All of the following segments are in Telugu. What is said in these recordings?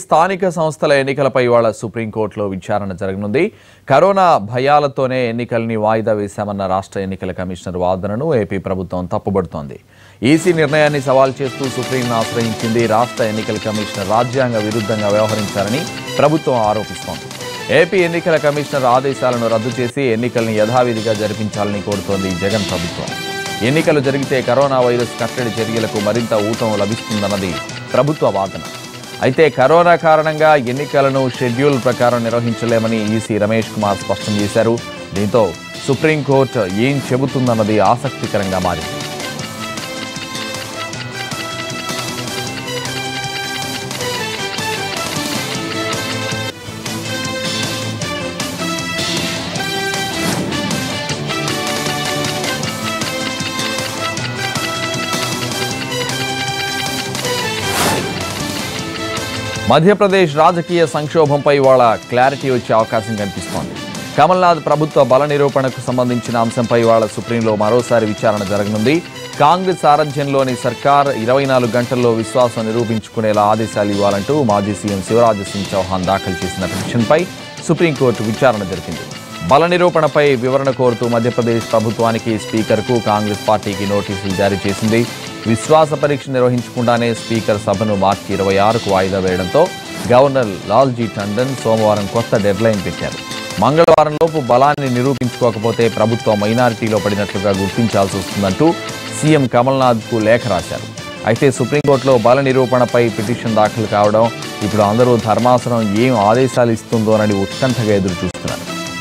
స్థానిక సంస్థల ఎన్నికలపై ఇవాళ సుప్రీంకోర్టులో విచారణ జరగనుంది కరోనా భయాలతోనే ఎన్నికల్ని వాయిదా వేశామన్న రాష్ట్ర ఎన్నికల కమిషనర్ వాదనను ఏపీ ప్రభుత్వం తప్పుబడుతోంది ఈసీ నిర్ణయాన్ని సవాల్ చేస్తూ సుప్రీంను ఆశ్రయించింది రాష్ట్ర ఎన్నికల కమిషనర్ రాజ్యాంగ విరుద్ధంగా వ్యవహరించారని ప్రభుత్వం ఆరోపిస్తోంది ఏపీ ఎన్నికల కమిషనర్ ఆదేశాలను రద్దు చేసి ఎన్నికల్ని యథావిధిగా జరిపించాలని కోరుతోంది జగన్ ప్రభుత్వం ఎన్నికలు జరిగితే కరోనా వైరస్ కట్టడి చర్యలకు మరింత ఊతం లభిస్తుందన్నది ప్రభుత్వ వాదన అయితే కరోనా కారణంగా ఎన్నికలను షెడ్యూల్ ప్రకారం నిర్వహించలేమని ఈసీ రమేష్ కుమార్ స్పష్టం చేశారు దీంతో సుప్రీంకోర్టు ఏం చెబుతుందన్నది ఆసక్తికరంగా మారింది మధ్యప్రదేశ్ రాజకీయ సంక్షోభంపై ఇవాళ క్లారిటీ వచ్చే అవకాశం కనిపిస్తోంది కమల్నాథ్ ప్రభుత్వ బల నిరూపణకు సంబంధించిన అంశంపై ఇవాళ సుప్రీంలో మరోసారి విచారణ జరగనుంది కాంగ్రెస్ సారథ్యంలోని సర్కార్ ఇరవై నాలుగు గంటల్లో విశ్వాసం నిరూపించుకునేలా ఆదేశాలు ఇవ్వాలంటూ మాజీ సీఎం శివరాజ్ సింగ్ చౌహాన్ దాఖలు చేసిన పిటిషన్పై సుప్రీంకోర్టు విచారణ జరిపింది బల నిరూపణపై వివరణ కోరుతూ మధ్యప్రదేశ్ ప్రభుత్వానికి స్పీకర్కు కాంగ్రెస్ పార్టీకి నోటీసులు జారీ చేసింది విశ్వాస పరీక్ష నిర్వహించకుండానే స్పీకర్ సభను మార్చి ఇరవై ఆరుకు వాయిదా వేయడంతో గవర్నర్ లాల్జీ టండన్ సోమవారం కొత్త డెడ్లైన్ పెట్టారు మంగళవారంలోపు బలాన్ని నిరూపించుకోకపోతే ప్రభుత్వం మైనారిటీలో పడినట్లుగా గుర్తించాల్సి వస్తుందంటూ సీఎం కమల్నాథ్కు లేఖ రాశారు అయితే సుప్రీంకోర్టులో బల నిరూపణపై పిటిషన్ దాఖలు కావడం ఇప్పుడు అందరూ ధర్మాసనం ఏం ఆదేశాలు ఇస్తుందోనని ఉత్కంఠగా ఎదురు చూస్తున్నారు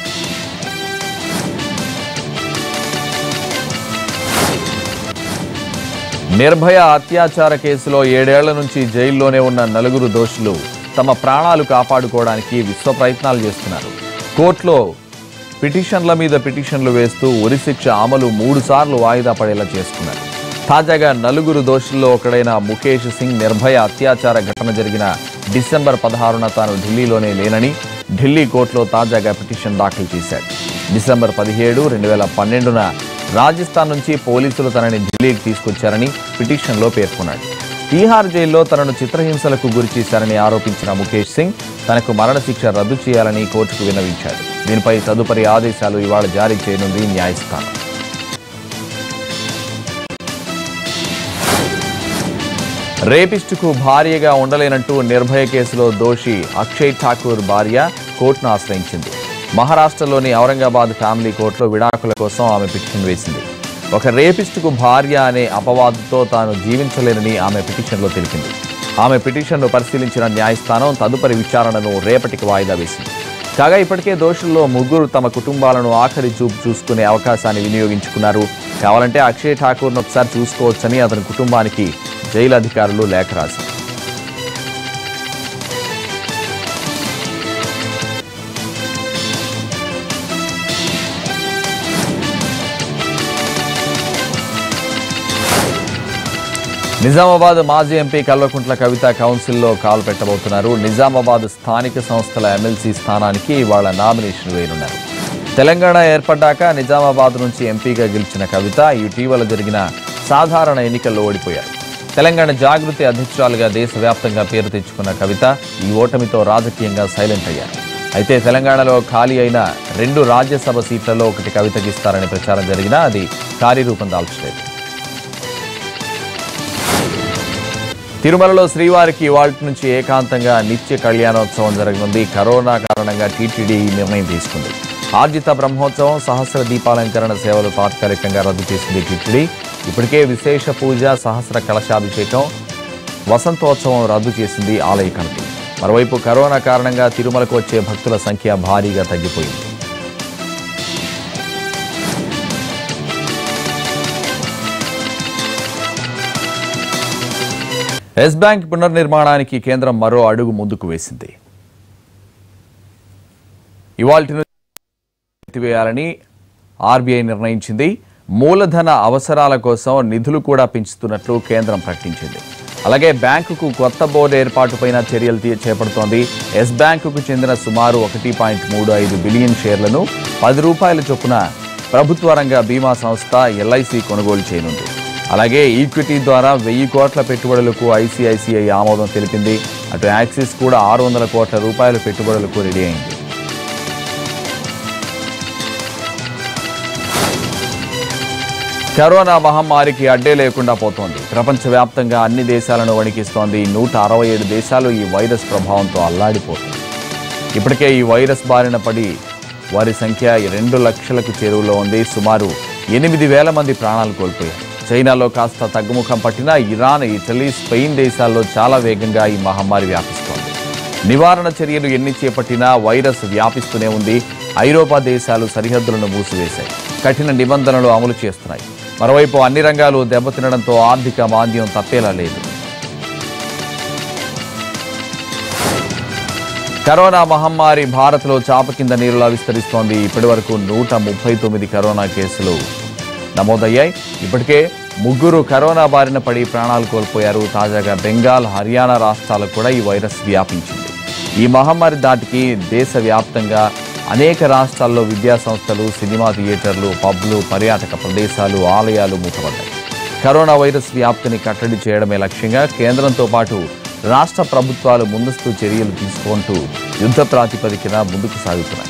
నిర్భయ అత్యాచార కేసులో ఏడేళ్ల నుంచి జైల్లోనే ఉన్న నలుగురు దోషులు తమ ప్రాణాలు కాపాడుకోవడానికి విశ్వ ప్రయత్నాలు చేస్తున్నారు కోర్టులో పిటిషన్ల మీద పిటిషన్లు వేస్తూ ఉరిశిక్ష అమలు మూడు సార్లు వాయిదా పడేలా చేసుకున్నారు తాజాగా నలుగురు దోషుల్లో ఒకడైన ముఖేష్ సింగ్ నిర్భయ అత్యాచార ఘటన జరిగిన డిసెంబర్ పదహారున తాను ఢిల్లీలోనే లేనని ఢిల్లీ కోర్టులో తాజాగా పిటిషన్ దాఖలు చేశాడు డిసెంబర్ పదిహేడు రెండు వేల పన్నెండున రాజస్థాన్ నుంచి పోలీసులు తనని ఢిల్లీకి తీసుకొచ్చారని పిటిషన్లో పేర్కొన్నాడు తీహార్ జైల్లో తనను చిత్రహింసలకు గురి చేశారని ఆరోపించిన ముఖేష్ సింగ్ తనకు మరణశిక్ష రద్దు చేయాలని కోర్టుకు విన్నవించాడు దీనిపై తదుపరి ఆదేశాలు ఇవాళ జారీ చేయనుంది న్యాయస్థానం రేపిస్టుకు భార్యగా ఉండలేనంటూ నిర్భయ కేసులో దోషి అక్షయ్ ఠాకూర్ భార్య కోర్టును ఆశ్రయించింది మహారాష్ట్రలోని ఔరంగాబాద్ ఫ్యామిలీ కోర్టులో విడాకుల కోసం ఆమె పిటిషన్ వేసింది ఒక రేపిస్టుకు భార్య అనే అపవాదుతో తాను జీవించలేనని ఆమె పిటిషన్లో తెలిపింది ఆమె పిటిషన్ను పరిశీలించిన న్యాయస్థానం తదుపరి విచారణను రేపటికి వాయిదా వేసింది కాగా ఇప్పటికే దోషుల్లో ముగ్గురు తమ కుటుంబాలను ఆఖరి చూపు చూసుకునే అవకాశాన్ని వినియోగించుకున్నారు కావాలంటే అక్షయ్ ఠాకూర్ను ఒకసారి చూసుకోవచ్చని అతని కుటుంబానికి జైలు అధికారులు లేఖ రాశారు నిజామాబాద్ మాజీ ఎంపీ కల్వకుంట్ల కవిత కౌన్సిల్లో కాలు పెట్టబోతున్నారు నిజామాబాద్ స్థానిక సంస్థల ఎమ్మెల్సీ స్థానానికి ఇవాళ నామినేషన్ వేయనున్నారు తెలంగాణ ఏర్పడ్డాక నిజామాబాద్ నుంచి ఎంపీగా గెలిచిన కవిత ఇటీవల జరిగిన సాధారణ ఎన్నికల్లో ఓడిపోయారు తెలంగాణ జాగృతి అధ్యక్షురాలుగా దేశవ్యాప్తంగా పేరు తెచ్చుకున్న కవిత ఈ ఓటమితో రాజకీయంగా సైలెంట్ అయ్యారు అయితే తెలంగాణలో ఖాళీ అయిన రెండు రాజ్యసభ సీట్లలో ఒకటి కవితకి ఇస్తారని ప్రచారం జరిగినా అది కార్యరూపం దాల్చలేదు తిరుమలలో శ్రీవారికి ఇవాళ నుంచి ఏకాంతంగా నిత్య కళ్యాణోత్సవం జరగనుంది కరోనా కారణంగా టీటీడీ ఈ నిర్ణయం తీసుకుంది ఆర్జిత బ్రహ్మోత్సవం సహస్ర దీపాలంకరణ సేవలు తాత్కాలికంగా రద్దు చేసింది టీటీడీ ఇప్పటికే విశేష పూజ సహస్ర కలశాభిషేకం వసంతోత్సవం రద్దు చేసింది ఆలయ కమిటీ మరోవైపు కరోనా కారణంగా తిరుమలకు వచ్చే భక్తుల సంఖ్య భారీగా తగ్గిపోయింది ఎస్ బ్యాంక్ పునర్నిర్మాణానికి కేంద్రం మరో అడుగు ముందుకు వేసింది ఇవాల్టి ఎత్తివేయాలని ఆర్బీఐ నిర్ణయించింది మూలధన అవసరాల కోసం నిధులు కూడా పెంచుతున్నట్లు కేంద్రం ప్రకటించింది అలాగే బ్యాంకుకు కొత్త బోర్డు ఏర్పాటుపైన చర్యలు తీ- చేపడుతోంది ఎస్ బ్యాంకుకు చెందిన సుమారు ఒకటి పాయింట్ మూడు ఐదు బిలియన్ షేర్లను పది రూపాయల చొప్పున ప్రభుత్వ రంగ బీమా సంస్థ ఎల్ఐసి కొనుగోలు చేయనుంది అలాగే ఈక్విటీ ద్వారా వెయ్యి కోట్ల పెట్టుబడులకు ఐసిఐసిఐ ఆమోదం తెలిపింది అటు యాక్సిస్ కూడా ఆరు వందల కోట్ల రూపాయల పెట్టుబడులకు రెడీ అయింది కరోనా మహమ్మారికి అడ్డే లేకుండా పోతోంది ప్రపంచవ్యాప్తంగా అన్ని దేశాలను వణికిస్తోంది నూట అరవై ఏడు దేశాలు ఈ వైరస్ ప్రభావంతో అల్లాడిపోతుంది ఇప్పటికే ఈ వైరస్ బారిన పడి వారి సంఖ్య రెండు లక్షలకు చేరువలో ఉంది సుమారు ఎనిమిది వేల మంది ప్రాణాలు కోల్పోయారు చైనాలో కాస్త తగ్గుముఖం పట్టిన ఇరాన్ ఇటలీ స్పెయిన్ దేశాల్లో చాలా వేగంగా ఈ మహమ్మారి వ్యాపిస్తోంది నివారణ చర్యలు ఎన్ని చేపట్టినా వైరస్ వ్యాపిస్తూనే ఉంది ఐరోపా దేశాలు సరిహద్దులను మూసివేశాయి కఠిన నిబంధనలు అమలు చేస్తున్నాయి మరోవైపు అన్ని రంగాలు దెబ్బతినడంతో ఆర్థిక మాంద్యం తప్పేలా లేదు కరోనా మహమ్మారి భారత్లో చాప కింద నీరులా విస్తరిస్తోంది ఇప్పటి వరకు నూట ముప్పై తొమ్మిది కరోనా కేసులు నమోదయ్యాయి ఇప్పటికే ముగ్గురు కరోనా బారిన పడి ప్రాణాలు కోల్పోయారు తాజాగా బెంగాల్ హర్యానా రాష్ట్రాలకు కూడా ఈ వైరస్ వ్యాపించింది ఈ మహమ్మారి దాటికి దేశవ్యాప్తంగా అనేక రాష్ట్రాల్లో విద్యా సంస్థలు సినిమా థియేటర్లు పబ్లు పర్యాటక ప్రదేశాలు ఆలయాలు మూతపడ్డాయి కరోనా వైరస్ వ్యాప్తిని కట్టడి చేయడమే లక్ష్యంగా కేంద్రంతో పాటు రాష్ట్ర ప్రభుత్వాలు ముందస్తు చర్యలు తీసుకుంటూ యుద్ధ ప్రాతిపదికన ముందుకు సాగుతున్నాయి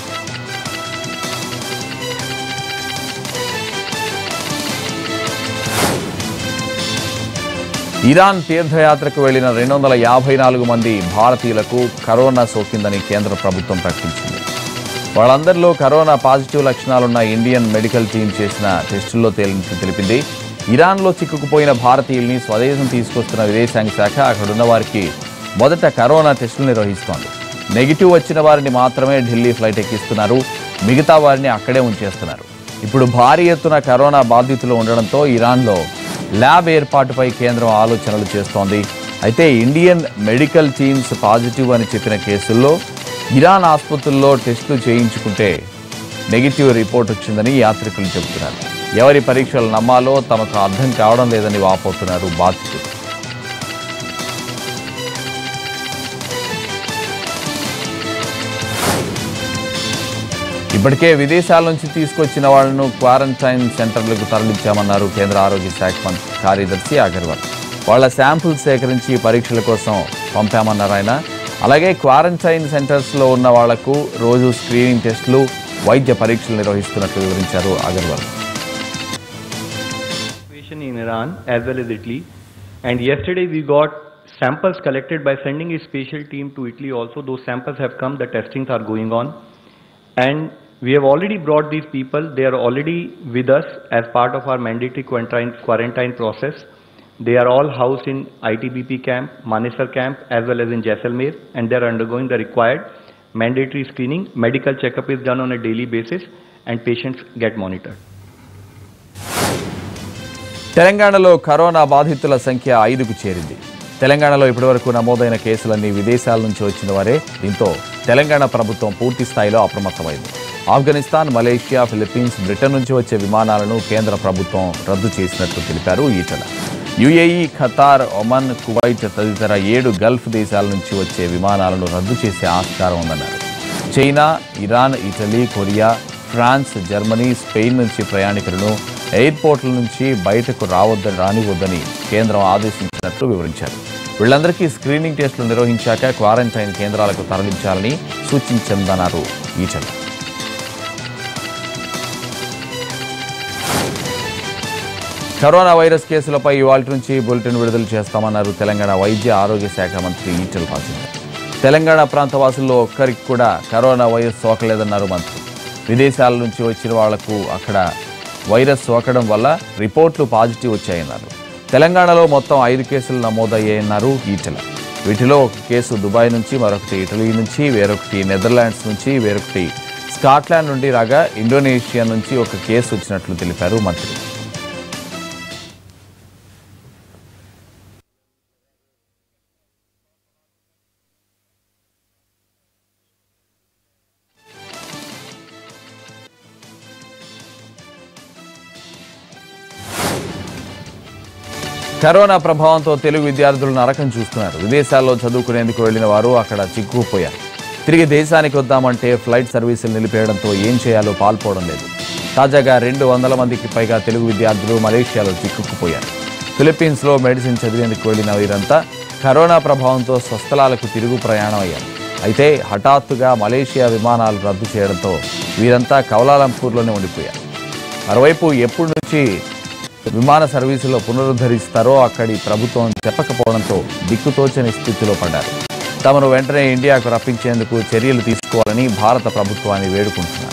ఇరాన్ తీర్థయాత్రకు వెళ్లిన రెండు వందల యాభై నాలుగు మంది భారతీయులకు కరోనా సోకిందని కేంద్ర ప్రభుత్వం ప్రకటించింది వాళ్ళందరిలో కరోనా పాజిటివ్ లక్షణాలున్న ఇండియన్ మెడికల్ టీం చేసిన టెస్టుల్లో తేలినట్లు తెలిపింది ఇరాన్లో చిక్కుకుపోయిన భారతీయుల్ని స్వదేశం తీసుకొస్తున్న విదేశాంగ శాఖ అక్కడున్న వారికి మొదట కరోనా టెస్టులు నిర్వహిస్తోంది నెగిటివ్ వచ్చిన వారిని మాత్రమే ఢిల్లీ ఫ్లైట్ ఎక్కిస్తున్నారు మిగతా వారిని అక్కడే ఉంచేస్తున్నారు ఇప్పుడు భారీ ఎత్తున కరోనా బాధితులు ఉండడంతో ఇరాన్లో ల్యాబ్ ఏర్పాటుపై కేంద్రం ఆలోచనలు చేస్తోంది అయితే ఇండియన్ మెడికల్ టీమ్స్ పాజిటివ్ అని చెప్పిన కేసుల్లో ఇరాన్ ఆసుపత్రుల్లో టెస్టులు చేయించుకుంటే నెగిటివ్ రిపోర్ట్ వచ్చిందని యాత్రికులు చెబుతున్నారు ఎవరి పరీక్షలు నమ్మాలో తమకు అర్థం కావడం లేదని వాపోతున్నారు బాధితులు ఇప్పటికే విదేశాల నుంచి తీసుకొచ్చిన వాళ్లను క్వారంటైన్ సెంటర్లకు తరలించామన్నారు కేంద్ర ఆరోగ్య శాఖ మంత్రి కార్యదర్శి అగర్వాల్ వాళ్ళ శాంపుల్స్ సేకరించి పరీక్షల కోసం పంపామన్నారు ఆయన అలాగే క్వారంటైన్ సెంటర్స్లో ఉన్న వాళ్లకు రోజు స్క్రీనింగ్ టెస్టులు వైద్య పరీక్షలు నిర్వహిస్తున్నట్లు వివరించారు Agarwal situation in Iran as well as Italy. And yesterday we got samples collected by sending a special team to Italy also. Those samples have come, the testings are going on. And we have already brought these people, they are already with us as part of our mandatory quarantine, quarantine process. They are all housed in ITBP camp, Manesar camp, as well as in Jaisalmer, and they are undergoing the required mandatory screening. Medical checkup is done on a daily basis, and patients get monitored. తెలంగాణలో కరోనా బాధితుల సంఖ్య ఐదుకు చేరింది తెలంగాణలో ఇప్పటివరకు నమోదైన కేసులన్నీ విదేశాల నుంచి వచ్చిన వారే దీంతో తెలంగాణ ప్రభుత్వం పూర్తి స్థాయిలో అప్రమత్తమైంది ఆఫ్ఘనిస్తాన్ మలేషియా ఫిలిప్పీన్స్ బ్రిటన్ నుంచి వచ్చే విమానాలను కేంద్ర ప్రభుత్వం రద్దు చేసినట్లు తెలిపారు Etela UAE Qatar Oman Kuwait తదితర ఏడు గల్ఫ్ దేశాల నుంచి వచ్చే విమానాలను రద్దు చేసే ఆస్కారం ఉందన్నారు China Iran Italy Korea France Germany Spain నుంచి ప్రయాణికులను ఎయిర్పోర్ట్ల నుంచి బయటకు రావద్దని రానివద్దని కేంద్రం ఆదేశించినట్లు వివరించారు వీళ్ళందరికీ స్క్రీనింగ్ టెస్టులు నిర్వహించాక క్వారంటైన్ కేంద్రాలకు తరలించాలని సూచించిందన్నారు ఈటల కరోనా వైరస్ కేసులపై ఇవాళ నుంచి బులెటిన్ విడుదల చేస్తామన్నారు తెలంగాణ వైద్య ఆరోగ్య శాఖ మంత్రి ఈటెల రాజేందర్ తెలంగాణ ప్రాంత వాసుల్లో ఒక్కరికి కూడా కరోనా వైరస్ సోకలేదన్నారు మంత్రి విదేశాల నుంచి వచ్చిన వాళ్లకు అక్కడ వైరస్ సోకడం వల్ల రిపోర్ట్లు పాజిటివ్ వచ్చాయన్నారు తెలంగాణలో మొత్తం ఐదు కేసులు నమోదయ్యాయన్నారు ఈటెల వీటిలో ఒక కేసు దుబాయ్ నుంచి మరొకటి ఇటలీ నుంచి వేరొకటి నెదర్లాండ్స్ నుంచి వేరొకటి స్కాట్లాండ్ నుండి రాగా ఇండోనేషియా నుంచి ఒక కేసు వచ్చినట్లు తెలిపారు మంత్రి కరోనా ప్రభావంతో తెలుగు విద్యార్థులు నరకం చూస్తున్నారు విదేశాల్లో చదువుకునేందుకు వెళ్లిన వారు అక్కడ చిక్కుకుపోయారు తిరిగి దేశానికి వద్దామంటే ఫ్లైట్ సర్వీసులు నిలిపేయడంతో ఏం చేయాలో పాల్పోవడం లేదు తాజాగా రెండు వందల మందికి పైగా తెలుగు విద్యార్థులు మలేషియాలో చిక్కుకుపోయారు ఫిలిప్పీన్స్లో మెడిసిన్ చదివేందుకు వెళ్లిన వీరంతా కరోనా ప్రభావంతో స్వస్థలాలకు తిరుగు ప్రయాణం అయ్యారు అయితే హఠాత్తుగా మలేషియా విమానాలు రద్దు చేయడంతో వీరంతా కౌలాలంపూర్లోనే ఉండిపోయారు మరోవైపు ఎప్పటి నుంచి విమాన సర్వీసులో పునరుద్ధరిస్తారో అక్కడి ప్రభుత్వం చెప్పకపోవడంతో దిక్కుతోచని స్థితిలో పడ్డారు తమను వెంటనే ఇండియాకు రప్పించేందుకు చర్యలు తీసుకోవాలని భారత ప్రభుత్వాన్ని వేడుకుంటున్నారు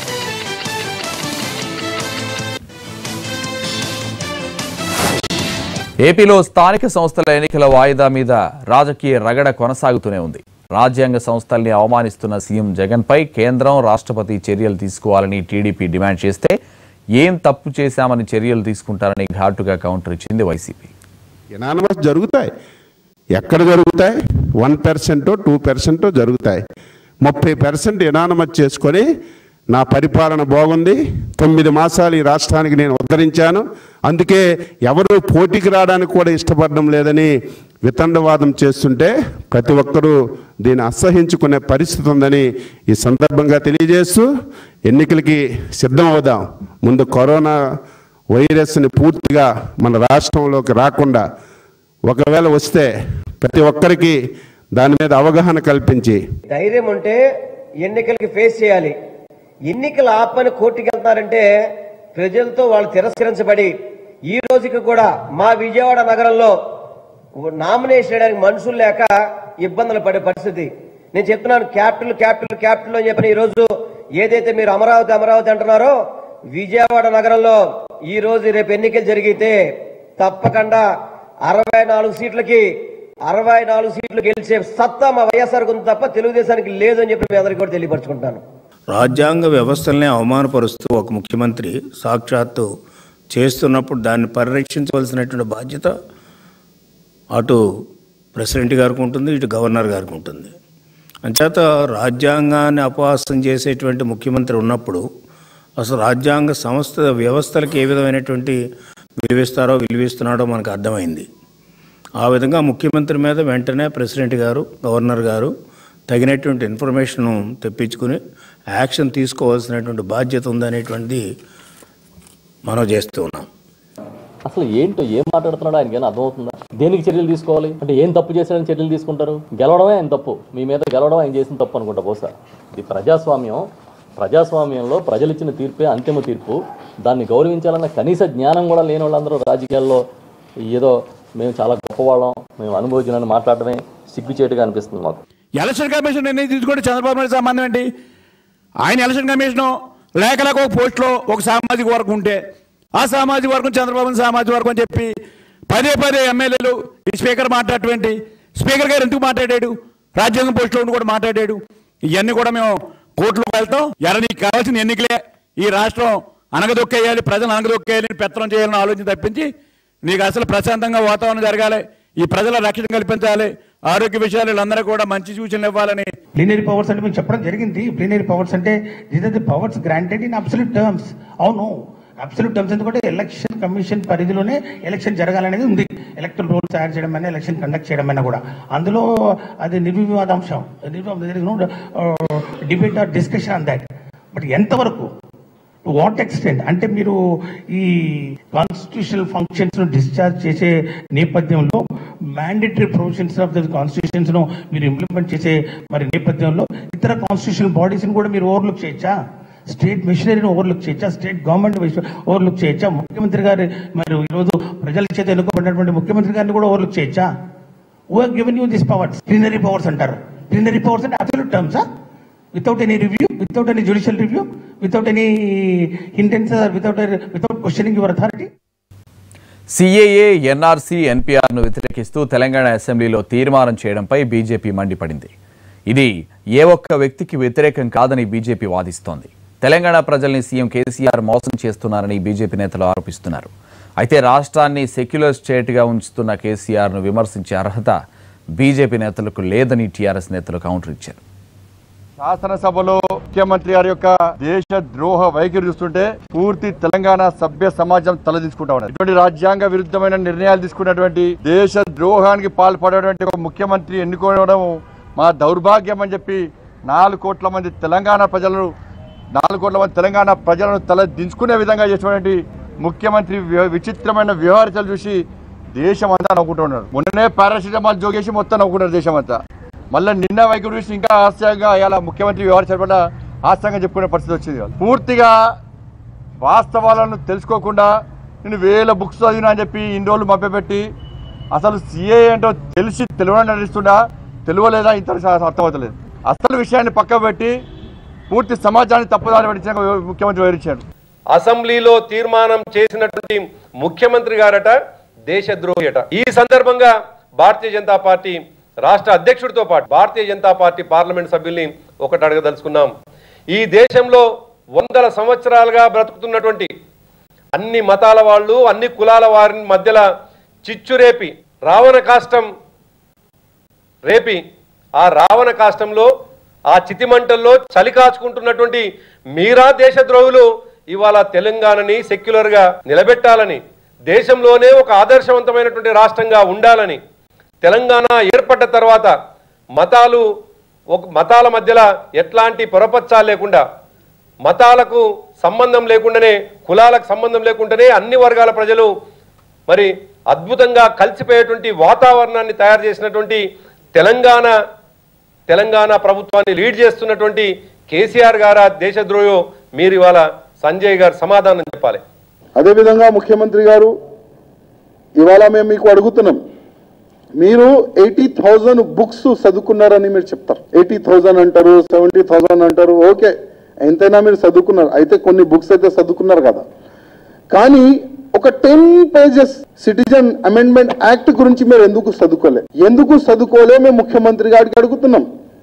ఏపీలో స్థానిక సంస్థల ఎన్నికల వాయిదా మీద రాజకీయ రగడ కొనసాగుతూనే ఉంది రాజ్యాంగ సంస్థల్ని అవమానిస్తున్న సీఎం జగన్పై కేంద్రం రాష్ట్రపతి చర్యలు తీసుకోవాలని టీడీపీ డిమాండ్ చేస్తే ఏం తప్పు చేశామని చర్యలు తీసుకుంటారని ఘాటుగా కౌంటర్ ఇచ్చింది వైసీపీ ఎనానమస్ జరుగుతాయి ఎక్కడ జరుగుతాయి వన్ పర్సెంటో టూ పర్సెంటో జరుగుతాయి ముప్పై పర్సెంట్ ఎనానమస్ చేసుకొని నా పరిపాలన బాగుంది తొమ్మిది మాసాలు ఈ రాష్ట్రానికి నేను ఉద్ధరించాను అందుకే ఎవరు పోటీకి రావడానికి కూడా ఇష్టపడడం లేదని వితండవాదం చేస్తుంటే ప్రతి ఒక్కరూ దీన్ని అసహించుకునే పరిస్థితి ఉందని ఈ సందర్భంగా తెలియజేస్తూ ఎన్నికలకి సిద్ధం అవుదాం ముందు కరోనా వైరస్ని పూర్తిగా మన రాష్ట్రంలోకి రాకుండా ఒకవేళ వస్తే ప్రతి ఒక్కరికి దాని మీద అవగాహన కల్పించి ధైర్యం ఉంటే ఎన్నికలకి ఫేస్ చేయాలి ఎన్నికలు ఆపని కోర్టుకి వెళ్తున్నారంటే ప్రజలతో వాళ్ళు తిరస్కరించబడి ఈ రోజుకి కూడా మా విజయవాడ నగరంలో నామినేషన్ చేయడానికి మనుషులు లేక ఇబ్బందులు పడే పరిస్థితి నేను చెప్తున్నాను క్యాపిటల్ క్యాపిటల్ క్యాపిటల్ అని చెప్పిన ఈ రోజు ఏదైతే మీరు అమరావతి అమరావతి అంటున్నారో విజయవాడ నగరంలో ఈ రోజు రేపు ఎన్నికలు జరిగితే తప్పకుండా అరవై నాలుగు సీట్లకి అరవై నాలుగు సీట్లు గెలిచే సత్తా మా వైఎస్ఆర్ ఉంది తప్ప తెలుగుదేశానికి లేదు అని చెప్పి మీ అందరికీ కూడా తెలియపరచుకుంటాను రాజ్యాంగ వ్యవస్థల్ని అవమానపరుస్తూ ఒక ముఖ్యమంత్రి సాక్షాత్తు చేస్తున్నప్పుడు దాన్ని పరిరక్షించవలసినటువంటి బాధ్యత అటు ప్రెసిడెంట్ గారికి ఉంటుంది ఇటు గవర్నర్ గారికి ఉంటుంది అంచేత రాజ్యాంగాన్ని అపహాస్యం చేసేటువంటి ముఖ్యమంత్రి ఉన్నప్పుడు అసలు రాజ్యాంగ సంస్థ వ్యవస్థలకు ఏ విధమైనటువంటి విలువిస్తారో విలువిస్తున్నాడో మనకు అర్థమైంది ఆ విధంగా ముఖ్యమంత్రి మీద వెంటనే ప్రెసిడెంట్ గారు గవర్నర్ గారు తగినటువంటి ఇన్ఫర్మేషన్ తెప్పించుకుని యాక్షన్ తీసుకోవాల్సినటువంటి బాధ్యత ఉందనేటువంటిది మనం చేస్తూ ఉన్నాం అసలు ఏంటో ఏం మాట్లాడుతున్నాడో ఆయనకి అర్థమవుతుందా దేనికి చర్యలు తీసుకోవాలి అంటే ఏం తప్పు చేశాడని చర్యలు తీసుకుంటారు గెలవడమే ఆయన తప్పు మీ మీద గెలవడం ఆయన చేసిన తప్పు అనుకుంటా బహుశా ఇది ప్రజాస్వామ్యం ప్రజాస్వామ్యంలో ప్రజలు ఇచ్చిన తీర్పే అంతిమ తీర్పు దాన్ని గౌరవించాలన్న కనీస జ్ఞానం కూడా లేని వాళ్ళందరూ రాజకీయాల్లో ఏదో మేము చాలా గొప్పవాళ్ళం మేము అనుభవించాలని మాట్లాడడమే సిగ్గుచేటుగా అనిపిస్తుంది మాకు ఎలక్షన్ కమిషన్ నిర్ణయం తీసుకుంటే చంద్రబాబు నాయుడు సంబంధం ఏంటి ఆయన ఎలక్షన్ కమిషన్ లేక లేక ఒక పోస్టులో ఒక సామాజిక వర్గం ఉంటే ఆ సామాజిక వర్గం చంద్రబాబు సామాజిక వర్గం అని చెప్పి పదే పదే ఎమ్మెల్యేలు ఈ స్పీకర్ మాట్లాడటువంటి స్పీకర్ గారు ఎందుకు మాట్లాడాడు రాజ్యాంగం పోస్టులో ఉండి కూడా మాట్లాడాడు ఇవన్నీ కూడా మేము కోర్టులోకి వెళ్తాం ఎర నీకు కావాల్సిన ఎన్నికలే ఈ రాష్ట్రం అనగదొక్కేయాలి ప్రజలు అనగదొక్కేయాలి పెత్తనం చేయాలని ఆలోచన తప్పించి నీకు అసలు ప్రశాంతంగా వాతావరణం జరగాలి ఈ ప్రజల రక్షణ కల్పించాలి ఆరోగ్య విషయాలు వీళ్ళందరూ కూడా మంచి సూచనలు ఇవ్వాలని ప్లీనరీ పవర్స్ అంటే మేము చెప్పడం జరిగింది ప్లీనరీ పవర్స్ అంటే these are the powers granted in absolute terms అవును అబ్సల్యూట్ టర్మ్స్ ఎందుకంటే ఎలక్షన్ కమిషన్ పరిధిలోనే ఎలక్షన్ జరగాలనేది ఉంది ఎలక్ట్రల్ రూల్స్ తయారు చేయడం అయినా ఎలక్షన్ కండక్ట్ చేయడం అయినా కూడా అందులో అది నిర్వివాదాంశం debate or discussion on that but ఎంతవరకు వాట్ ఎక్స్టెంట్ అంటే మీరు ఈ కాన్స్టిట్యూషనల్ ఫంక్షన్స్ ను డిశ్చార్జ్ చేసే నేపథ్యంలో mandatory provisions of the constitutions ను మీరు ఇంప్లిమెంట్ చేసే మరి నేపథ్యంలో ఇతర కాన్స్టిట్యూషనల్ బాడీస్ ని కూడా మీరు ఓవర్లుక్ చేయొచ్చా స్టేట్ మిషనరీని ఓవర్లుక్ చేయొచ్చా స్టేట్ గవర్నమెంట్ ఓవర్లుక్ చేయొచ్చా ముఖ్యమంత్రి గారి మరి ఈరోజు ప్రజల చేత ఎన్నుకోబడినటువంటి ముఖ్యమంత్రి గారిని కూడా ఓవర్లుక్ చేయొచ్చా oh given you this powers plenary powers అంటారు ప్లీనరీ పవర్స్ అంటే అబ్సల్యూట్ టర్మ్సా without any review, without any judicial review, without any hindrance or without, without questioning your authority? CAA NRC ఎన్పిఆర్ను వ్యతిరేకిస్తూ తెలంగాణ అసెంబ్లీలో తీర్మానం చేయడంపై బీజేపీ మండిపడింది ఇది ఏ ఒక్క వ్యక్తికి వ్యతిరేకం కాదని బీజేపీ వాదిస్తోంది తెలంగాణ ప్రజల్ని సీఎం కేసీఆర్ మోసం చేస్తున్నారని బీజేపీ నేతలు ఆరోపిస్తున్నారు అయితే రాష్ట్రాన్ని సెక్యులర్ స్టేట్గా ఉంచుతున్న కేసీఆర్ను విమర్శించే అర్హత బీజేపీ నేతలకు లేదని టీఆర్ఎస్ నేతలు కౌంటర్ ఇచ్చారు శాసనసభలో ముఖ్యమంత్రి గారి యొక్క దేశ ద్రోహ వైఖరి చూస్తుంటే పూర్తి తెలంగాణ సభ్య సమాజం తలదించుకుంటా ఉన్నారు ఇటువంటి రాజ్యాంగ విరుద్ధమైన నిర్ణయాలు తీసుకున్నటువంటి దేశ ద్రోహానికి పాల్పడేటువంటి ఒక ముఖ్యమంత్రి ఎన్నుకోవడం మా దౌర్భాగ్యం అని చెప్పి నాలుగు కోట్ల మంది తెలంగాణ ప్రజలను నాలుగు కోట్ల మంది తెలంగాణ ప్రజలను తల దించుకునే విధంగా చేసినటువంటి ముఖ్యమంత్రి వ్య- విచిత్రమైన వ్యవహారాలు చూసి దేశం అంతా నవ్వుకుంటున్నారు మొన్ననే పారాసిటమాల్ జోగేసి మొత్తం నవ్వుకుంటారు దేశం అంతా మళ్ళీ నిన్న వైఖరి చూసి ఇంకా హాస్యంగా ఇలా ముఖ్యమంత్రి వ్యవహారం పట్ల హాస్యంగా చెప్పుకునే పరిస్థితి వచ్చింది ఇవాళ. పూర్తిగా వాస్తవాలను తెలుసుకోకుండా నేను వేల బుక్స్ చదివినా అని చెప్పి ఇన్ని రోజులు మభ్యపెట్టి అసలు సిఏ ఏంటో తెలిసి తెలియని నడుస్తుండా తెలియలేదా ఇంత అర్థమవుతలేదు అసలు విషయాన్ని పక్క పెట్టి పూర్తి సమాజాన్ని తప్పుదారి పట్టించిన ముఖ్యమంత్రి వివరించారు అసెంబ్లీలో తీర్మానం చేసినటువంటి ముఖ్యమంత్రి గారట దేశద్రోహి అట ఈ సందర్భంగా భారతీయ జనతా పార్టీ రాష్ట్ర అధ్యక్షుడితో పాటు భారతీయ జనతా పార్టీ పార్లమెంట్ సభ్యుల్ని ఒకటి అడగదలుచుకున్నాం ఈ దేశంలో వందల సంవత్సరాలుగా బ్రతుకుతున్నటువంటి అన్ని మతాల వాళ్ళు అన్ని కులాల వారి మధ్యలో చిచ్చురేపి రావణ కాష్టం రేపి ఆ రావణ కాష్టంలో ఆ చితిమంటల్లో చలి కాచుకుంటున్నటువంటి మీరా దేశద్రోహులు ఇవాళ తెలంగాణని సెక్యులర్గా నిలబెట్టాలని దేశంలోనే ఒక ఆదర్శవంతమైనటువంటి రాష్ట్రంగా ఉండాలని తెలంగాణ ఏర్పడ్డ తర్వాత మతాలు ఒక మతాల మధ్యలో ఎట్లాంటి పొరపచ్చాలు లేకుండా మతాలకు సంబంధం లేకుండానే కులాలకు సంబంధం లేకుండానే అన్ని వర్గాల ప్రజలు మరి అద్భుతంగా కలిసిపోయేటువంటి వాతావరణాన్ని తయారు చేసినటువంటి తెలంగాణ తెలంగాణ ప్రభుత్వాన్ని లీడ్ చేస్తున్నటువంటి కేసీఆర్ గారా దేశద్రోహో మీరు ఇవాళ సంజయ్ గారు సమాధానం చెప్పాలి అదేవిధంగా ముఖ్యమంత్రి గారు ఇవాళ మేము మీకు అడుగుతున్నాం మీరు ఎయిటీ థౌజండ్ బుక్స్ చదువుకున్నారని మీరు చెప్తారు ఎయిటీ థౌజండ్ అంటారు సెవెంటీ థౌజండ్ అంటారు ఓకే ఎంతైనా మీరు చదువుకున్నారు అయితే కొన్ని బుక్స్ అయితే చదువుకున్నారు కదా కానీ ఒక ten pages citizen amendment act గురించి మీరు ఎందుకు చదువుకోలే ఎందుకు చదువుకోలే మేము ముఖ్యమంత్రి గారికి అడుగుతున్నాం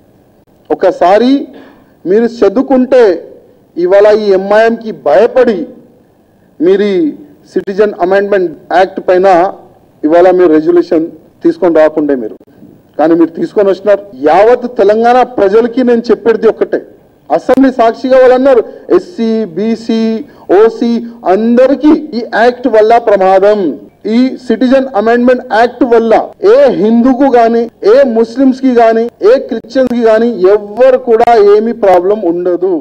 ఒకసారి మీరు చదువుకుంటే ఇవాళ ఈ ఎంఐఎంకి భయపడి మీరు సిటిజన్ అమెండ్మెంట్ యాక్ట్ పైన ఇవాళ మీరు రెజల్యూషన్ తీసుకొని రాకుండే మీరు కానీ మీరు తీసుకొని వచ్చినారు యావత్ తెలంగాణ ప్రజలకి నేను చెప్పేది ఒక్కటే అసెంబ్లీ సాక్షిగా వాళ్ళు అన్నారు ఎస్సీ బీసీ ఓసీ అందరికీ ఈ యాక్ట్ వల్ల ప్రమాదం ఈ సిటిజన్ అమెండ్మెంట్ యాక్ట్ వల్ల ఏ హిందూకు గాని ఏ ముస్లిమ్స్ కి గాని ఏ క్రిస్టియన్స్ కి గాని ఎవ్వరు కూడా ఏమీ ప్రాబ్లం ఉండదు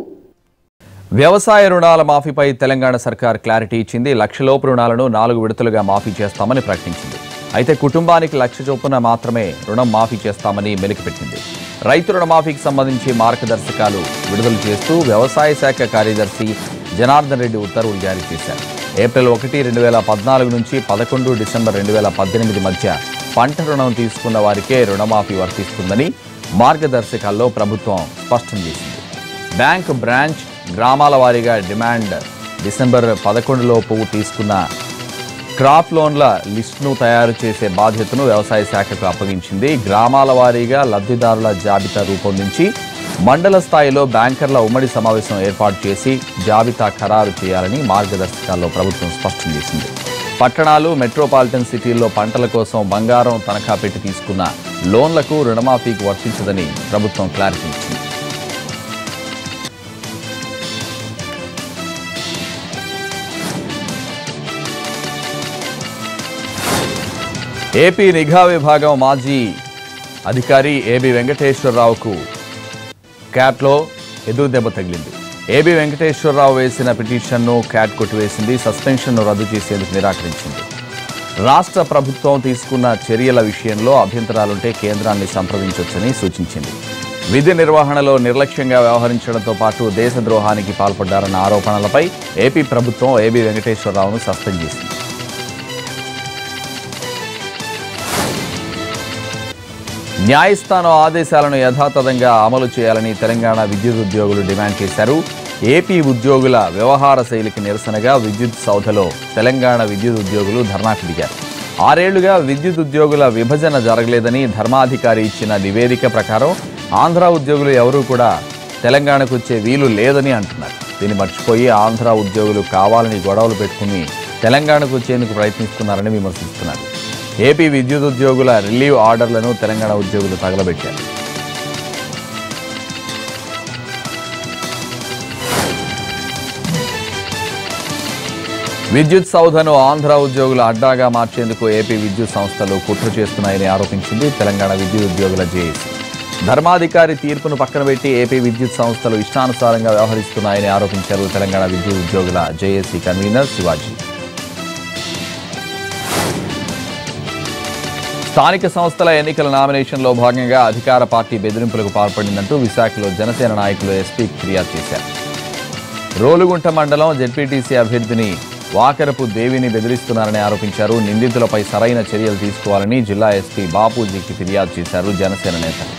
వ్యవసాయ రుణాల మాఫీపై తెలంగాణ సర్కార్ క్లారిటీ ఇచ్చింది లక్షలోపు రుణాలను నాలుగు విడతలుగా మాఫీ చేస్తామని ప్రకటించింది అయితే కుటుంబానికి లక్ష చొప్పున మాత్రమే రుణం మాఫీ చేస్తామని మెలికిపెట్టింది రైతు రుణమాఫీకి సంబంధించి మార్గదర్శకాలు విడుదల చేస్తూ వ్యవసాయ శాఖ కార్యదర్శి జనార్దన్ రెడ్డి ఉత్తర్వులు జారీ చేశారు ఏప్రిల్ ఒకటి రెండు వేల పద్నాలుగు నుంచి పదకొండు డిసెంబర్ రెండు వేల పద్దెనిమిది మధ్య పంట రుణం తీసుకున్న వారికే రుణమాఫీ వర్తిస్తుందని మార్గదర్శకాల్లో ప్రభుత్వం స్పష్టం చేసింది బ్యాంక్ బ్రాంచ్ గ్రామాల వారీగా డిమాండ్ డిసెంబర్ పదకొండులోపు తీసుకున్న క్రాప్ లోన్ల లిస్టును తయారు చేసే బాధ్యతను వ్యవసాయ శాఖకు అప్పగించింది గ్రామాల వారీగా లబ్ధిదారుల జాబితా రూపొందించి మండల స్థాయిలో బ్యాంకర్ల ఉమ్మడి సమావేశం ఏర్పాటు చేసి జాబితా ఖరారు చేయాలని మార్గదర్శకాల్లో ప్రభుత్వం స్పష్టం చేసింది పట్టణాలు మెట్రోపాలిటన్ సిటీల్లో పంటల కోసం బంగారం తనఖా పెట్టి తీసుకున్న లోన్లకు రుణమాఫీకి వర్తించదని ప్రభుత్వం క్లారిటీ ఇచ్చింది ఏపీ నిఘా విభాగం మాజీ అధికారి ఏబి వెంకటేశ్వరరావుకు క్యాట్లో ఎదురు దెబ్బ తగిలింది ఏబి వెంకటేశ్వరరావు వేసిన పిటిషన్ను క్యాట్ కొట్టివేసింది సస్పెన్షన్ను రద్దు చేసేందుకు నిరాకరించింది రాష్ట్ర ప్రభుత్వం తీసుకున్న చర్యల విషయంలో అభ్యంతరాలుంటే కేంద్రాన్ని సంప్రదించొచ్చని సూచించింది విధి నిర్వహణలో నిర్లక్ష్యంగా వ్యవహరించడంతో పాటు దేశద్రోహానికి పాల్పడ్డారన్న ఆరోపణలపై ఏపీ ప్రభుత్వం ఏబి వెంకటేశ్వరరావును సస్పెండ్ చేసింది న్యాయస్థానం ఆదేశాలను యథాతథంగా అమలు చేయాలని తెలంగాణ విద్యుత్ ఉద్యోగులు డిమాండ్ చేశారు ఏపీ ఉద్యోగుల వ్యవహార శైలికి నిరసనగా విద్యుత్ సౌధలో తెలంగాణ విద్యుత్ ఉద్యోగులు ధర్నాకు దిగారు ఆరేళ్లుగా విద్యుత్ ఉద్యోగుల విభజన జరగలేదని ధర్మాధికారి ఇచ్చిన నివేదిక ప్రకారం ఆంధ్ర ఉద్యోగులు ఎవరూ కూడా తెలంగాణకు వచ్చే వీలు లేదని అంటున్నారు దీన్ని మర్చిపోయి ఆంధ్ర ఉద్యోగులు కావాలని గొడవలు పెట్టుకుని తెలంగాణకు వచ్చేందుకు ప్రయత్నిస్తున్నారని విమర్శిస్తున్నారు ఏపీ విద్యుత్ ఉద్యోగుల రిలీవ్ ఆర్డర్లను తెలంగాణ ఉద్యోగులు తగలబెట్టారు విద్యుత్ సౌధను ఆంధ్ర ఉద్యోగుల అడ్డాగా మార్చేందుకు ఏపీ విద్యుత్ సంస్థలు కుట్ర చేస్తున్నాయని ఆరోపించింది తెలంగాణ విద్యుత్ ఉద్యోగుల జేఏసీ ధర్మాధికారి తీర్పును పక్కన పెట్టి ఏపీ విద్యుత్ సంస్థలు ఇష్టానుసారంగా వ్యవహరిస్తున్నాయని ఆరోపించారు తెలంగాణ విద్యుత్ ఉద్యోగుల జేఏసీ కన్వీనర్ శివాజీ స్థానిక సంస్థల ఎన్నికల నామినేషన్లో భాగంగా అధికార పార్టీ బెదిరింపులకు పాల్పడిందంటూ విశాఖలో జనసేన నాయకులు ఎస్పీకి ఫిర్యాదు చేశారు రోలుగుంట మండలం జెడ్పీటీసీ అభ్యర్థిని వాకరపు దేవిని బెదిరిస్తున్నారని ఆరోపించారు నిందితులపై సరైన చర్యలు తీసుకోవాలని జిల్లా ఎస్పీ బాపూజీకి ఫిర్యాదు చేశారు జనసేన నేతలు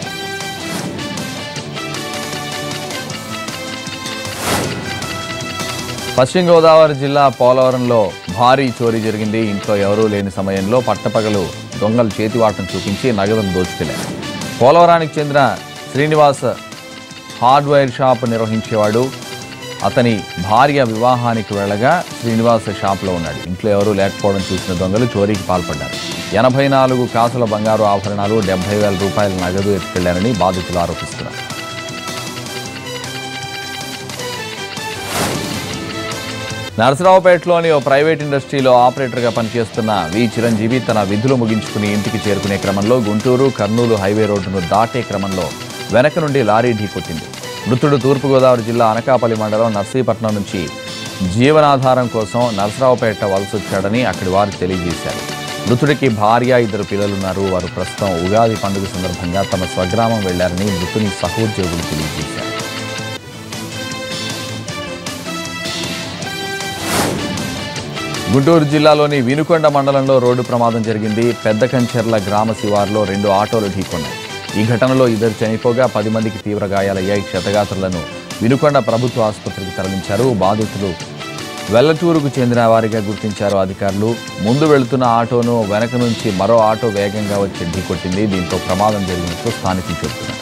పశ్చిమ గోదావరి జిల్లా పోలవరంలో భారీ చోరీ జరిగింది ఇంట్లో ఎవరూ లేని సమయంలో పట్టపగలు దొంగలు చేతివాటం చూపించి నగదును దోచుకెళ్లారు పోలవరానికి చెందిన శ్రీనివాస్ హార్డ్వేర్ షాప్ నిర్వహించేవాడు అతని భార్య వివాహానికి వెళ్ళగా శ్రీనివాస్ షాప్లో ఉన్నాడు ఇంట్లో ఎవరూ లేకపోవడం చూసిన దొంగలు చోరీకి పాల్పడ్డారు ఎనభై నాలుగు కాసుల బంగారు ఆభరణాలు డెబ్బై వేల రూపాయల నగదు ఎత్తుకెళ్లారని బాధితులు ఆరోపిస్తున్నారు నరసరావుపేటలోని ఓ ప్రైవేట్ ఇండస్ట్రీలో ఆపరేటర్గా పనిచేస్తున్న వి చిరంజీవి తన విధులు ముగించుకుని ఇంటికి చేరుకునే క్రమంలో గుంటూరు కర్నూలు హైవే రోడ్డును దాటే క్రమంలో వెనక నుండి లారీ ఢీకొట్టింది మృతుడు తూర్పుగోదావరి జిల్లా అనకాపల్లి మండలం నర్సీపట్నం నుంచి జీవనాధారం కోసం నరసరావుపేట వలసొచ్చాడని అక్కడి వారు తెలియజేశారు మృతుడికి భార్య ఇద్దరు పిల్లలున్నారు వారు ప్రస్తుతం ఉగాది పండుగ సందర్భంగా తమ స్వగ్రామం వెళ్లారని మృతుని సహోద్యోగులు తెలియజేశారు గుంటూరు జిల్లాలోని వినుకొండ మండలంలో రోడ్డు ప్రమాదం జరిగింది పెద్ద కంచెర్ల గ్రామ శివారులో రెండు ఆటోలు ఢీకొన్నాయి ఈ ఘటనలో ఇద్దరు చనిపోగా పది మందికి తీవ్ర గాయాలయ్యాయి క్షతగాత్రులను వినుకొండ ప్రభుత్వ ఆసుపత్రికి తరలించారు బాధితులు వెల్లటూరుకు చెందిన వారిగా గుర్తించారు అధికారులు ముందు వెళుతున్న ఆటోను వెనక నుంచి మరో ఆటో వేగంగా వచ్చి ఢీకొట్టింది దీంతో ప్రమాదం జరిగినట్లు స్థానికులు చెబుతున్నారు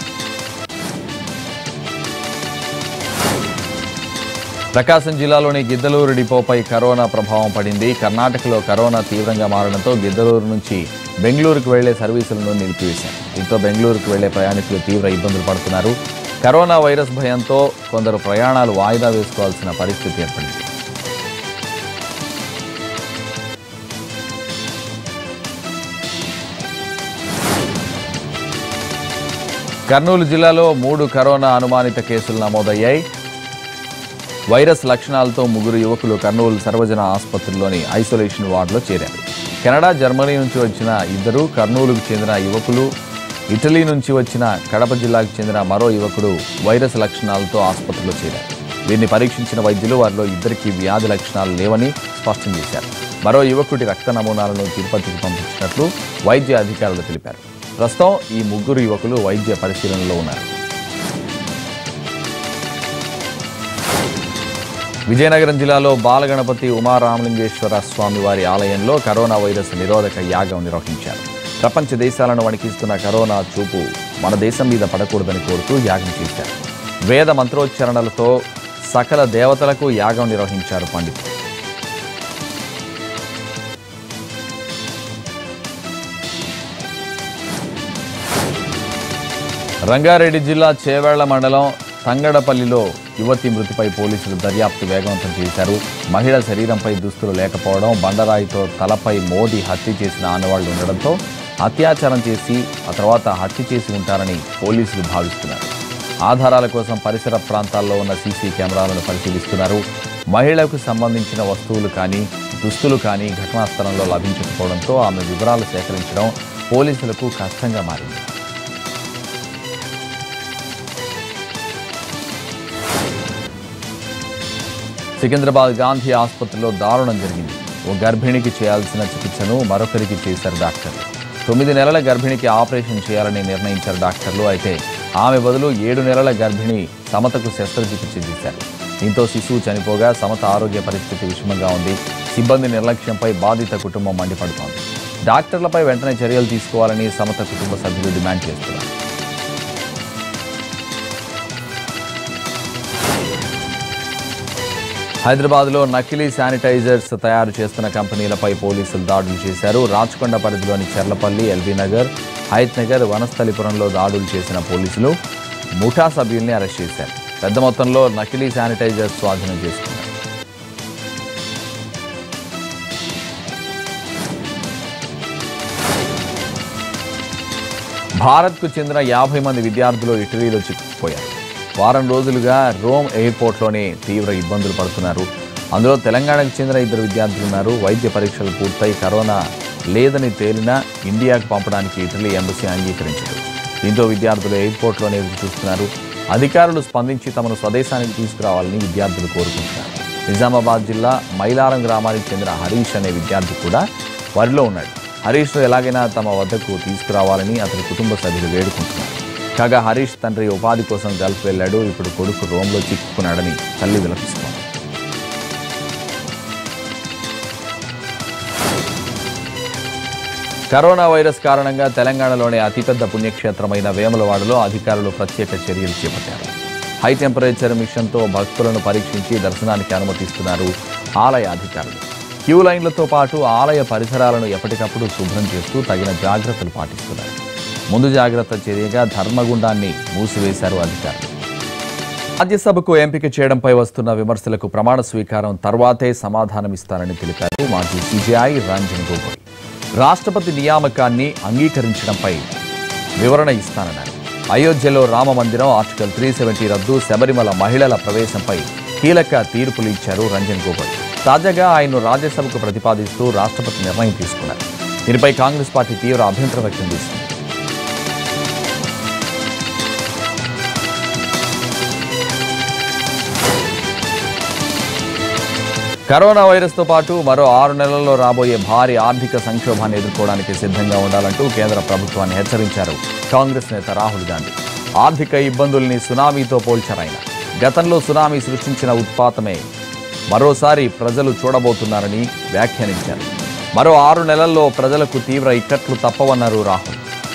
ప్రకాశం జిల్లాలోని గిద్దలూరు డిపోపై కరోనా ప్రభావం పడింది కర్ణాటకలో కరోనా తీవ్రంగా మారడంతో గిద్దలూరు నుంచి బెంగళూరుకు వెళ్లే సర్వీసులను నిలిపివేశారు దీంతో బెంగళూరుకు వెళ్లే ప్రయాణికులు తీవ్ర ఇబ్బందులు పడుతున్నారు కరోనా వైరస్ భయంతో కొందరు ప్రయాణాలు వాయిదా వేసుకోవాల్సిన పరిస్థితి ఏర్పడింది కర్నూలు జిల్లాలో మూడు కరోనా అనుమానిత కేసులు నమోదయ్యాయి వైరస్ లక్షణాలతో ముగ్గురు యువకులు కర్నూలు సర్వజన ఆసుపత్రిలోని ఐసోలేషన్ వార్డులో చేరారు కెనడా జర్మనీ నుంచి వచ్చిన ఇద్దరు కర్నూలుకు చెందిన యువకులు ఇటలీ నుంచి వచ్చిన కడప జిల్లాకు చెందిన మరో యువకుడు వైరస్ లక్షణాలతో ఆసుపత్రిలో చేరారు వీరిని పరీక్షించిన వైద్యులు వారిలో ఇద్దరికి వ్యాధి లక్షణాలు లేవని స్పష్టం చేశారు మరో యువకుడి రక్త నమూనాలను తిరుపతికి పంపించినట్లు వైద్య అధికారులు తెలిపారు ప్రస్తుతం ఈ ముగ్గురు యువకులు వైద్య పరిశీలనలో ఉన్నారు విజయనగరం జిల్లాలో బాలగణపతి ఉమారామలింగేశ్వర స్వామి వారి ఆలయంలో కరోనా వైరస్ నిరోధక యాగం నిర్వహించారు ప్రపంచ దేశాలను వణికిస్తున్న కరోనా చూపు మన దేశం మీద పడకూడదని కోరుతూ యాగం చేశారు వేద మంత్రోచ్చరణలతో సకల దేవతలకు యాగం నిర్వహించారు పండితులు రంగారెడ్డి జిల్లా చేవేళ్ల మండలం తంగడపల్లిలో యువతి మృతిపై పోలీసులు దర్యాప్తు వేగవంతం చేశారు మహిళ శరీరంపై దుస్తులు లేకపోవడం బండరాయితో తలపై మోదీ హత్య చేసిన ఆనవాళ్లు ఉండడంతో అత్యాచారం చేసి ఆ తర్వాత హత్య చేసి ఉంటారని పోలీసులు భావిస్తున్నారు ఆధారాల కోసం పరిసర ప్రాంతాల్లో ఉన్న సీసీ కెమెరాలను పరిశీలిస్తున్నారు మహిళకు సంబంధించిన వస్తువులు కానీ దుస్తులు కానీ ఘటనా స్థలంలో లభించకపోవడంతో ఆమె వివరాలు సేకరించడం పోలీసులకు కష్టంగా మారింది సికింద్రాబాద్ గాంధీ ఆసుపత్రిలో దారుణం జరిగింది ఓ గర్భిణికి చేయాల్సిన చికిత్సను మరొకరికి చేశారు డాక్టర్లు తొమ్మిది నెలల గర్భిణికి ఆపరేషన్ చేయాలని నిర్ణయించారు డాక్టర్లు అయితే ఆమె బదులు ఏడు నెలల గర్భిణి సమతకు శస్త్రచికిత్స చేశారు దీంతో శిశువు చనిపోగా సమత ఆరోగ్య పరిస్థితి విషమంగా ఉంది సిబ్బంది నిర్లక్ష్యంపై బాధిత కుటుంబం మండిపడుతోంది డాక్టర్లపై వెంటనే చర్యలు తీసుకోవాలని సమత కుటుంబ సభ్యులు డిమాండ్ చేస్తున్నారు హైదరాబాద్లో నకిలీ శానిటైజర్స్ తయారు చేస్తున్న కంపెనీలపై పోలీసులు దాడులు చేశారు రాచకొండ పరిధిలోని చెర్లపల్లి ఎల్బీ నగర్ హైత్ నగర్ వనస్థలిపురంలో దాడులు చేసిన పోలీసులు ముఠా సభ్యుల్ని అరెస్ట్ చేశారు పెద్ద మొత్తంలో నకిలీ శానిటైజర్స్ స్వాధీనం చేసుకున్నారు భారత్కు చెందిన యాభై మంది విద్యార్థులు ఇటలీలో చిక్కుకుపోయారు వారం రోజులుగా రోమ్ ఎయిర్పోర్ట్లోనే తీవ్ర ఇబ్బందులు పడుతున్నారు అందులో తెలంగాణకు చెందిన ఇద్దరు విద్యార్థులు ఉన్నారు వైద్య పరీక్షలు పూర్తయి కరోనా లేదని తేలినా ఇండియాకు పంపడానికి ఇటలీ ఎంబసీ అంగీకరించదు దీంతో విద్యార్థులు ఎయిర్పోర్ట్లోనే ఎదురు చూస్తున్నారు అధికారులు స్పందించి తమను స్వదేశానికి తీసుకురావాలని విద్యార్థులు కోరుకుంటున్నారు నిజామాబాద్ జిల్లా మైలారం గ్రామానికి చెందిన హరీష్ అనే విద్యార్థి కూడా వారిలో ఉన్నాడు హరీష్ను ఎలాగైనా తమ వద్దకు తీసుకురావాలని అతని కుటుంబ సభ్యులు వేడుకుంటున్నారు కాగా హరీష్ తండ్రి ఉపాధి కోసం గల్ఫ్ వెళ్ళాడు ఇప్పుడు కొడుకు రోమ్లో చిక్కుకున్నాడని తల్లి విలపిస్తోంది కరోనా వైరస్ కారణంగా తెలంగాణలోని అతిపెద్ద పుణ్యక్షేత్రమైన వేములవాడలో అధికారులు ప్రత్యేక చర్యలు చేపట్టారు హై టెంపరేచర్ మిషన్తో భక్తులను పరీక్షించి దర్శనానికి అనుమతిస్తున్నారు ఆలయ అధికారులు క్యూ లైన్లతో పాటు ఆలయ పరిసరాలను ఎప్పటికప్పుడు శుభ్రం చేస్తూ తగిన జాగ్రత్తలు పాటిస్తున్నారు ముందు జాగ్రత్త చర్యగా ధర్మగుండాన్ని మూసివేశారు అధికారులు రాజ్యసభకు ఎంపిక చేయడంపై వస్తున్న విమర్శలకు ప్రమాణ స్వీకారం తర్వాతే సమాధానమిస్తారని తెలిపారు మాజీ సిజేఐ రంజన్ గొగోయ్ రాష్ట్రపతి నియామకాన్ని అంగీకరించడంపై వివరణ ఇస్తానన్నారు అయోధ్యలో రామ మందిరం ఆర్టికల్ త్రీ సెవెంటీ రద్దు శబరిమల మహిళల ప్రవేశంపై కీలక తీర్పులు ఇచ్చారు రంజన్ గొగోయ్ తాజాగా ఆయన్ను రాజ్యసభకు ప్రతిపాదిస్తూ రాష్ట్రపతి నిర్ణయం తీసుకున్నారు దీనిపై కాంగ్రెస్ పార్టీ తీవ్ర అభ్యంతరం వ్యక్తం చేసింది కరోనా వైరస్తో పాటు మరో ఆరు నెలల్లో రాబోయే భారీ ఆర్థిక సంక్షోభాన్ని ఎదుర్కోవడానికి సిద్ధంగా ఉండాలంటూ కేంద్ర ప్రభుత్వాన్ని హెచ్చరించారు కాంగ్రెస్ నేత రాహుల్ గాంధీ ఆర్థిక ఇబ్బందుల్ని సునామీతో పోల్చారాయన గతంలో సునామీ సృష్టించిన ఉత్పాతమే మరోసారి ప్రజలు చూడబోతున్నారని వ్యాఖ్యానించారు మరో ఆరు నెలల్లో ప్రజలకు తీవ్ర ఇక్కట్లు తప్పవన్నారు రాహుల్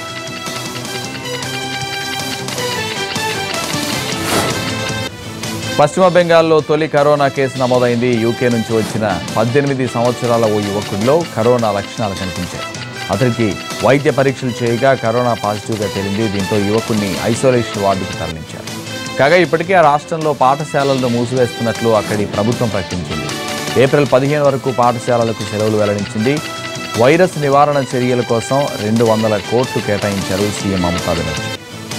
పశ్చిమ బెంగాల్లో తొలి కరోనా కేసు నమోదైంది యూకే నుంచి వచ్చిన పద్దెనిమిది సంవత్సరాల ఓ యువకుడిలో కరోనా లక్షణాలు కనిపించాయి అతనికి వైద్య పరీక్షలు చేయగా కరోనా పాజిటివ్గా తేలింది దీంతో యువకుడిని ఐసోలేషన్ వార్డుకు తరలించారు కాగా ఇప్పటికే ఆ రాష్ట్రంలో పాఠశాలలను మూసివేస్తున్నట్లు అక్కడి ప్రభుత్వం ప్రకటించింది ఏప్రిల్ పదిహేను వరకు పాఠశాలలకు సెలవులు వెల్లడించింది వైరస్ నివారణ చర్యల కోసం రెండు వందల కోట్లు కేటాయించారు CM Mamata Banerjee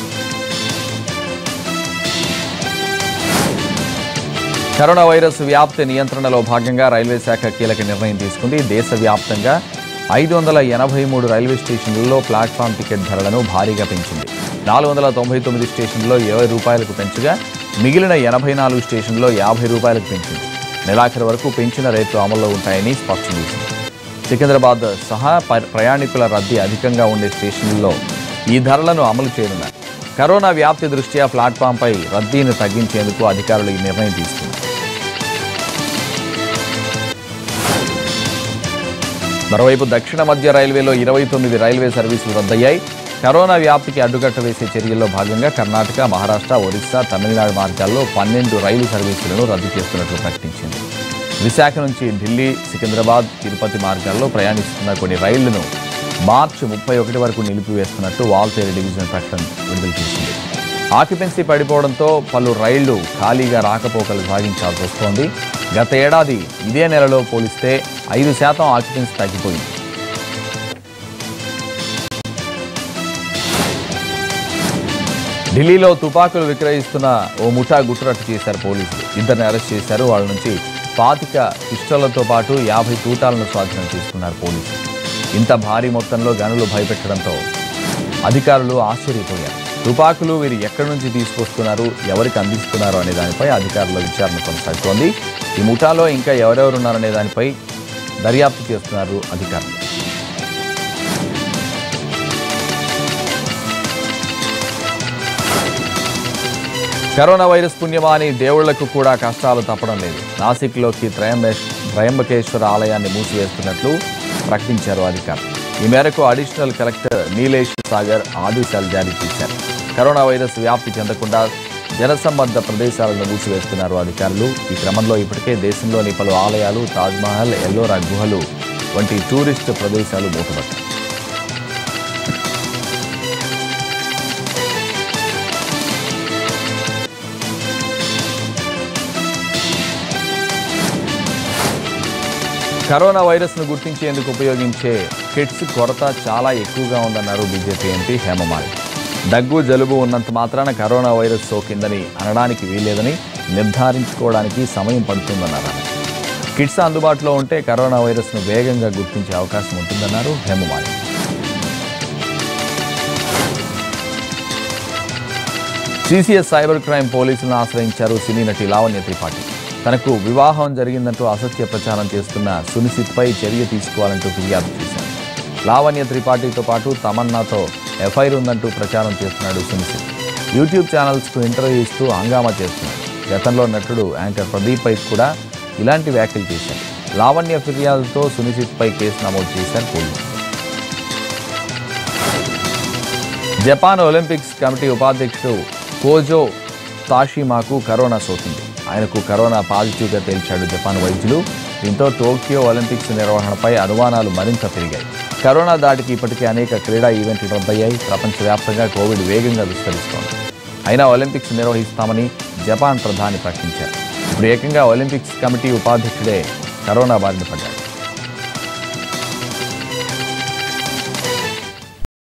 corona virus వ్యాప్తి నియంత్రణలో భాగంగా రైల్వే శాఖ కీలక నిర్ణయం తీసుకుంది దేశవ్యాప్తంగా ఐదు వందల ఎనభై మూడు రైల్వే స్టేషన్లలో ప్లాట్ఫామ్ టికెట్ ధరలను భారీగా పెంచింది నాలుగు వందల తొంభై తొమ్మిది స్టేషన్లలో ఇరవై రూపాయలకు పెంచగా మిగిలిన ఎనభై నాలుగు స్టేషన్లలో యాభై రూపాయలకు పెంచింది నెలాఖరు వరకు పెంచిన రేట్లు అమల్లో ఉంటాయని స్పష్టం చేసింది సికింద్రాబాద్ సహా ప- ప్రయాణికుల రద్దీ అధికంగా ఉండే స్టేషన్లలో ఈ ధరలను అమలు చేయనున్నారు కరోనా వ్యాప్తి దృష్ట్యా ప్లాట్ఫామ్పై రద్దీని తగ్గించేందుకు అధికారులు ఈ నిర్ణయం తీసుకున్నారు మరోవైపు దక్షిణ మధ్య రైల్వేలో ఇరవై తొమ్మిది రైల్వే సర్వీసులు రద్దయ్యాయి కరోనా వ్యాప్తికి అడ్డుకట్ట వేసే చర్యల్లో భాగంగా కర్ణాటక మహారాష్ట్ర ఒరిస్సా తమిళనాడు మార్గాల్లో పన్నెండు రైలు సర్వీసులను రద్దు చేస్తున్నట్లు ప్రకటించింది విశాఖ నుంచి ఢిల్లీ సికింద్రాబాద్ తిరుపతి మార్గాల్లో ప్రయాణిస్తున్న కొన్ని రైళ్లను మార్చి ముప్పై ఒకటి వరకు నిలిపివేస్తున్నట్టు వాల్తేరు డివిజన్ ప్రకటన విడుదల చేసింది ఆక్యుపెన్సీ పడిపోవడంతో పలు రైళ్లు ఖాళీగా రాకపోకలు సాగించాల్సి వస్తోంది గత ఏడాది ఇదే నెలలో పోలిస్తే ఐదు శాతం ఆక్యుపెన్సీ తగ్గిపోయింది ఢిల్లీలో తుపాకులు విక్రయిస్తున్న ఓ ముఠా గుట్టురట్టు చేశారు పోలీసులు ఇద్దరిని అరెస్ట్ చేశారు వాళ్ళ నుంచి పాతిక పిస్టళ్లతో పాటు యాభై తూటాలను స్వాధీనం చేసుకున్నారు పోలీసులు ఇంత భారీ మొత్తంలో గనులు భయపెట్టడంతో అధికారులు ఆశ్చర్యపోయారు తుపాకులు వీరు ఎక్కడి నుంచి తీసుకొస్తున్నారు ఎవరికి అందిస్తున్నారు అనే దానిపై అధికారుల విచారణ కొనసాగుతోంది ఈ ముఠాలో ఇంకా ఎవరెవరున్నారనే దానిపై దర్యాప్తు చేస్తున్నారు అధికారులు కరోనా వైరస్ పుణ్యమా అని దేవుళ్లకు కూడా కష్టాలు తప్పడం లేదు నాసిక్లోకి త్రయంబేశ్ త్రయంబకేశ్వర ఆలయాన్ని మూసివేస్తున్నట్లు ప్రకటించారు అధికారులు ఈ మేరకు అడిషనల్ కలెక్టర్ నీలేష్ సాగర్ ఆదేశాలు జారీ చేశారు కరోనా వైరస్ వ్యాప్తి చెందకుండా జనసంబంధ ప్రదేశాలను మూసివేస్తున్నారు అధికారులు ఈ క్రమంలో ఇప్పటికే దేశంలోని పలు ఆలయాలు తాజ్మహల్ ఎల్లోరా గుహలు వంటి టూరిస్ట్ ప్రదేశాలు మూతపడ్డాయి కరోనా వైరస్ను గుర్తించేందుకు ఉపయోగించే కిట్స్ కొరత చాలా ఎక్కువగా ఉందన్నారు బీజేపీ ఎంపీ హేమమాలిని దగ్గు జలుబు ఉన్నంత మాత్రాన కరోనా వైరస్ సోకిందని అనడానికి వీల్లేదని నిర్ధారించుకోవడానికి సమయం పడుతుందన్నారు ఆమె. కిట్స్ అందుబాటులో ఉంటే కరోనా వైరస్ను వేగంగా గుర్తించే అవకాశం ఉంటుందన్నారు హేమమాలిని సిసిఎస్ సైబర్ క్రైమ్ పోలీసులను ఆశ్రయించారు సినీ నటి లావణ్య త్రిపాఠి తనకు వివాహం జరిగిందంటూ అసత్య ప్రచారం చేస్తున్న సునిశిత్పై చర్య తీసుకోవాలంటూ ఫిర్యాదు చేశారు లావణ్య త్రిపాఠితో పాటు తమన్నాతో ఎఫ్ఐఆర్ ఉందంటూ ప్రచారం చేస్తున్నాడు సునిశిత్ యూట్యూబ్ ఛానల్స్కు ఇంటర్వ్యూ ఇస్తూ హంగామా చేస్తున్నాడు గతంలో నటుడు యాంకర్ ప్రదీప్ పై కూడా ఇలాంటి వ్యాఖ్యలు చేశారు లావణ్య ఫిర్యాదుతో సునిశిత్పై కేసు నమోదు చేశారు పోలీసులు జపాన్ ఒలింపిక్స్ కమిటీ ఉపాధ్యక్షుడు కోజో తాషిమాకు కరోనా సోకింది ఆయనకు కరోనా పాజిటివ్గా తేల్చాడు జపాన్ వైద్యులు దీంతో టోక్యో ఒలింపిక్స్ నిర్వహణపై అనుమానాలు మరింత పెరిగాయి కరోనా దాటికి ఇప్పటికే అనేక క్రీడా ఈవెంట్లు రద్దయ్యాయి ప్రపంచవ్యాప్తంగా కోవిడ్ వేగంగా విస్తరిస్తోంది అయినా ఒలింపిక్స్ నిర్వహిస్తామని జపాన్ ప్రధాని ప్రకటించారు ఇప్పుడు ఏకంగా ఒలింపిక్స్ కమిటీ ఉపాధ్యక్షుడే కరోనా బారిన పడ్డాడు